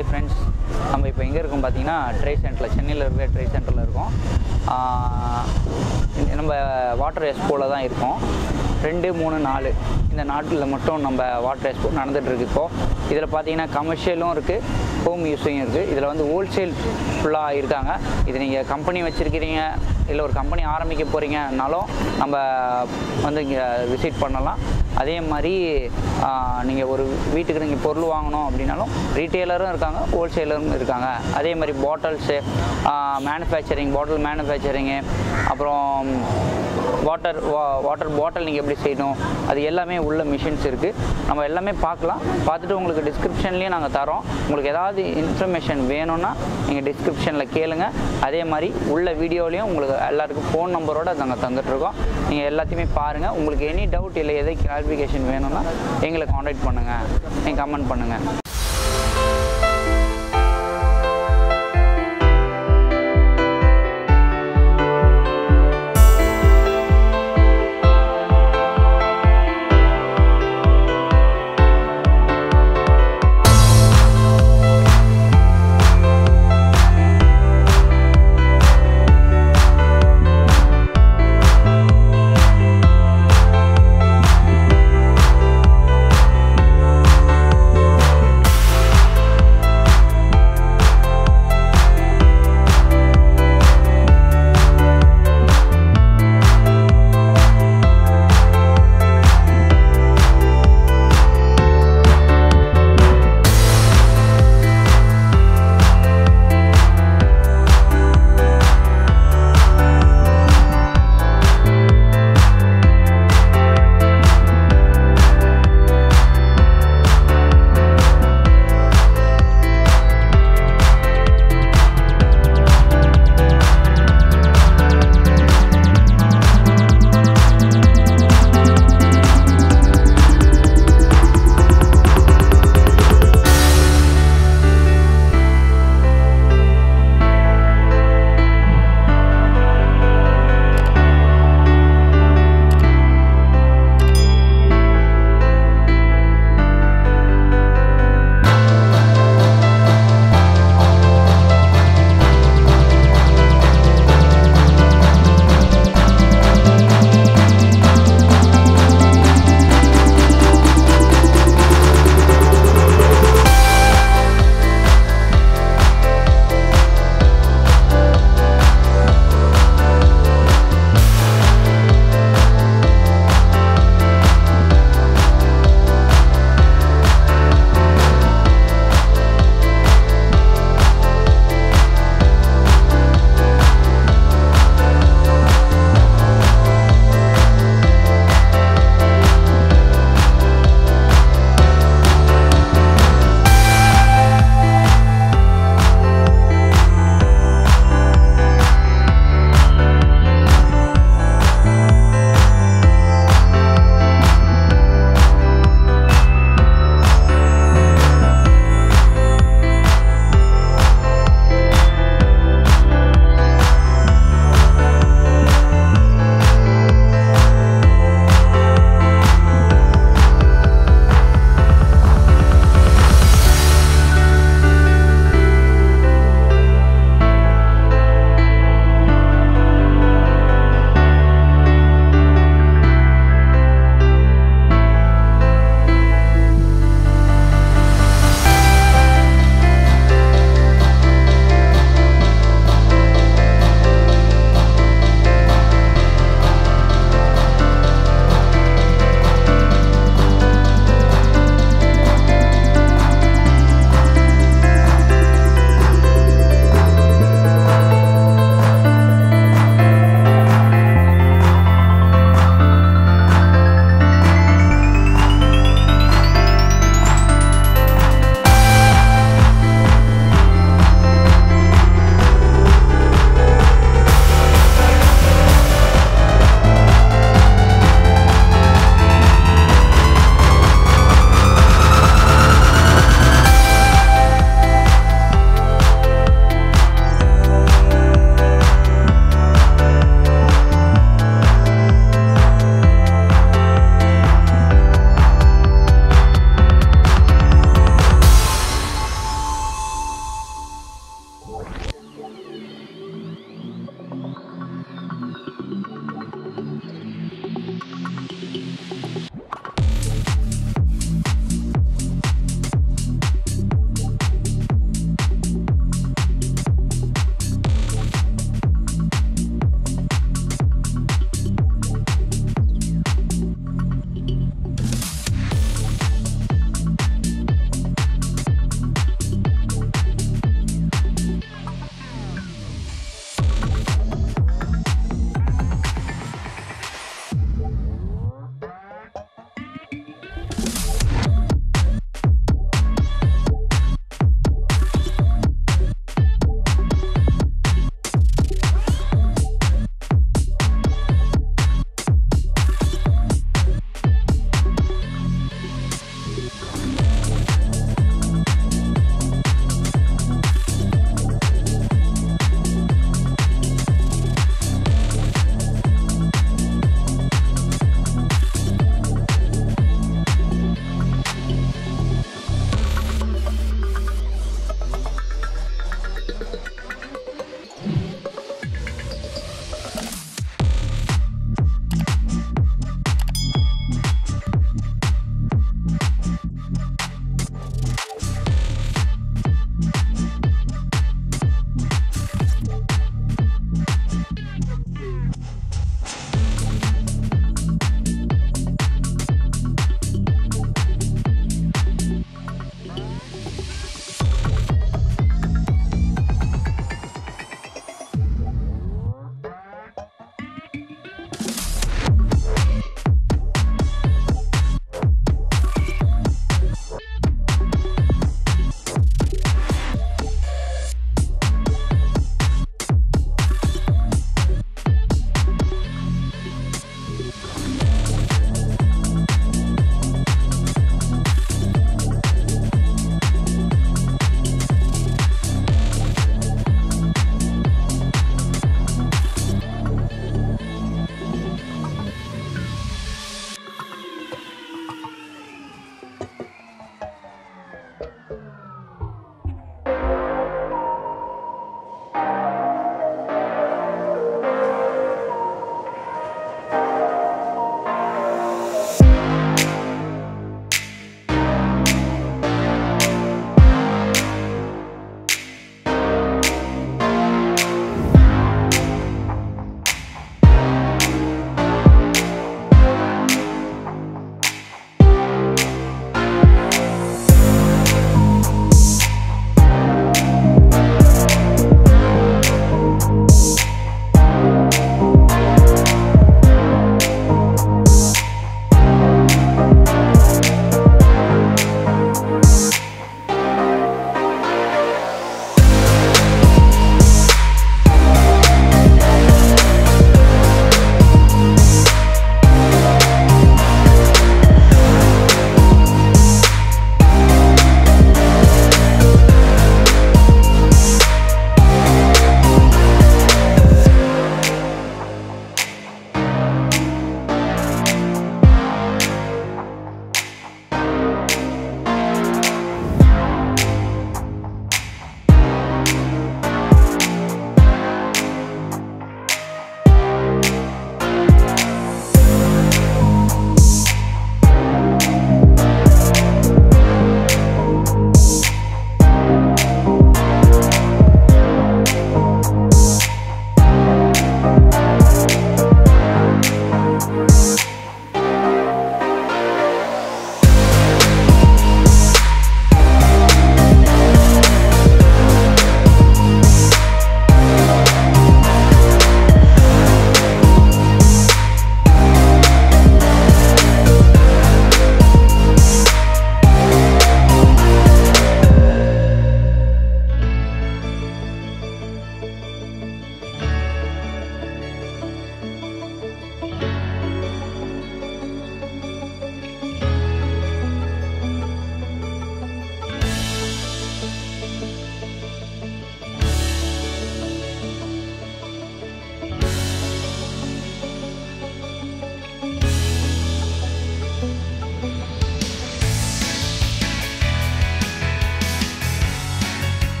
hi friends நம்ம இப்போ எங்கே இருக்கோம் பார்த்தீங்கன்னா ட்ரை சென்டரில் சென்னையில் இருக்கிற ட்ரை சென்டரில் இருக்கோம் ஆஹ் இந்த- நம்ம வாட்டர் எக்ஸ்போவில் தான் இருக்கோம் ரெண்டு மூணு நாலு இந்த நாட்டில் மட்டும் நம்ம வாட்டர் எக்ஸ்போ நடந்துகிட்ருக்கு இப்போது இதில் பார்த்தீங்கன்னா கமர்ஷியலும் இருக்குது ஹோம் யூஸிங் இருக்குது இதில் வந்து ஹோல்சேல் ஃபுல்லாக இருக்காங்க இது நீங்கள் கம்பெனி வச்சுருக்கிறீங்க இல்லை ஒரு கம்பெனி ஆரம்பிக்க போகிறீங்கனாலும் நம்ம வந்து இங்கே விசிட் பண்ணலாம் அதே மாதிரி நீங்கள் ஒரு வீட்டுக்கு நீங்கள் பொருள் வாங்கணும் அப்படின்னாலும் ரீட்டெயிலரும் இருக்காங்க ஹோல்சேலரும் இருக்காங்க அதே மாதிரி பாட்டில்ஸு மேனுஃபேக்சரிங் பாட்டில் மேனுஃபேக்சரிங்கு அப்புறம் வாட்டர் வாட்டர் பாட்டில் நீங்கள் எப்படி செய்யணும் அது எல்லாமே உள்ள மிஷின்ஸ் இருக்குது நம்ம எல்லாமே பார்க்கலாம் பார்த்துட்டு உங்களுக்கு டிஸ்கிரிப்ஷன்லேயும் நாங்கள் தரோம் உங்களுக்கு ஏதாவது இன்ஃபர்மேஷன் வேணும்னா நீங்கள் டிஸ்கிரிப்ஷனில் கேளுங்க அதே மாதிரி உள்ள வீடியோலையும் உங்களுக்கு எல்லாருக்கும் ஃபோன் நம்பரோட நாங்கள் தந்துட்டுருக்கோம் நீங்கள் எல்லாத்தையுமே பாருங்கள் உங்களுக்கு எனி டவுட் இல்லை எதை கிளாரிஃபிகேஷன் வேணும்னா எங்களை காண்டாக்ட் பண்ணுங்கள் நீங்கள் கமெண்ட் பண்ணுங்கள்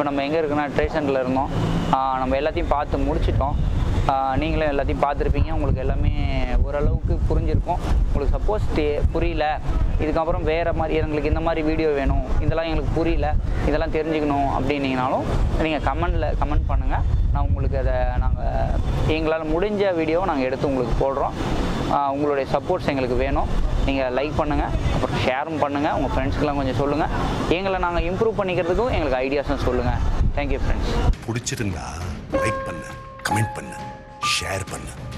நம்ம எங்கே இருக்குன்னா ட்ரேட் சென்டரில் இருந்தோம் ஆஹ் நம்ம எல்லாத்தையும் பார்த்து முடிச்சிட்டோம் ஆஹ் நீங்களும் எல்லாத்தையும் பார்த்துருப்பீங்க உங்களுக்கு எல்லாமே ஓரளவுக்கு புரிஞ்சிருக்கும் உங்களுக்கு சப்போஸ் தே புரியல இதுக்கப்புறம் வேறு மாதிரி எங்களுக்கு இந்த மாதிரி வீடியோ வேணும் இதெல்லாம் எங்களுக்கு புரியல இதெல்லாம் தெரிஞ்சுக்கணும் அப்படின்னீங்கனாலும் நீங்கள் கமெண்டில் கமெண்ட் பண்ணுங்கள் நான் உங்களுக்கு அதை நாங்கள் எங்களால் முடிஞ்ச வீடியோவை நாங்கள் எடுத்து உங்களுக்கு போடுறோம் ஆஹ் உங்களுடைய சப்போர்ட்ஸ் எங்களுக்கு வேணும் நீங்கள் லைக் பண்ணுங்கள் அப்புறம் ஷேரும் பண்ணுங்கள் உங்கள் ஃப்ரெண்ட்ஸ்க்கெலாம் கொஞ்சம் சொல்லுங்கள் எங்களை நாங்கள் இம்ப்ரூவ் பண்ணிக்கிறதுக்கும் எங்களுக்கு ஐடியாஸும் சொல்லுங்கள் தேங்க்யூ ஃப்ரெண்ட்ஸ் பிடிச்சிருந்தா லைக் பண்ணு கமெண்ட் பண்ணு ஷேர் பண்ணு